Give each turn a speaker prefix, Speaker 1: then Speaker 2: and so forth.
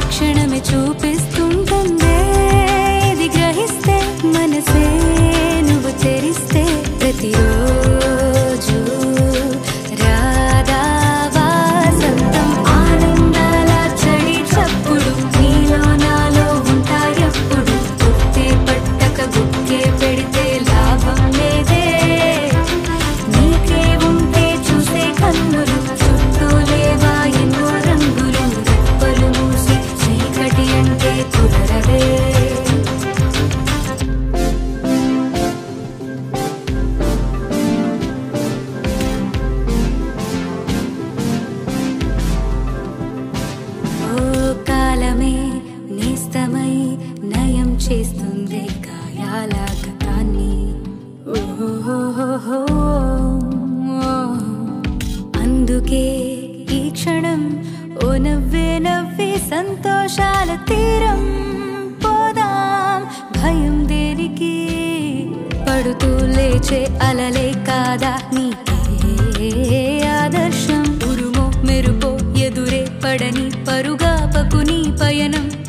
Speaker 1: క్షణమే చూపిస్తుంటుందే ఇది గ్రహిస్తే మనసే నువ్వు తెరిస్తే ప్రతిరోజు రాధా వాసంతం ఆనందాల చడి చప్పుడు నీలో నాలో ఉంటాయప్పుడు గుర్తే పట్టక గుక్కే పెడితే లాభం లేదే నీకే ఉంటే చూసే కన్నులు చుట్టూ లేవా ఎన్నో రంగులు రెప్పలు మూసి చీకటి అంటే కుదరదే ఓ కాలమే నేస్తమై నయం చేస్తుంది గాయాల గతాన్ని ఓహోహోహో. అందుకే ఈ క్షణం ఓ నవ్వే నవ్వి సంతోషాల తీరం పోదాం భయం దేనికి పడుతూ లేచే అలలే కాదా నీకే ఆదర్శం ఉరుమో మెరుపో ఎదురే పడని పరుగా పకుని పయనం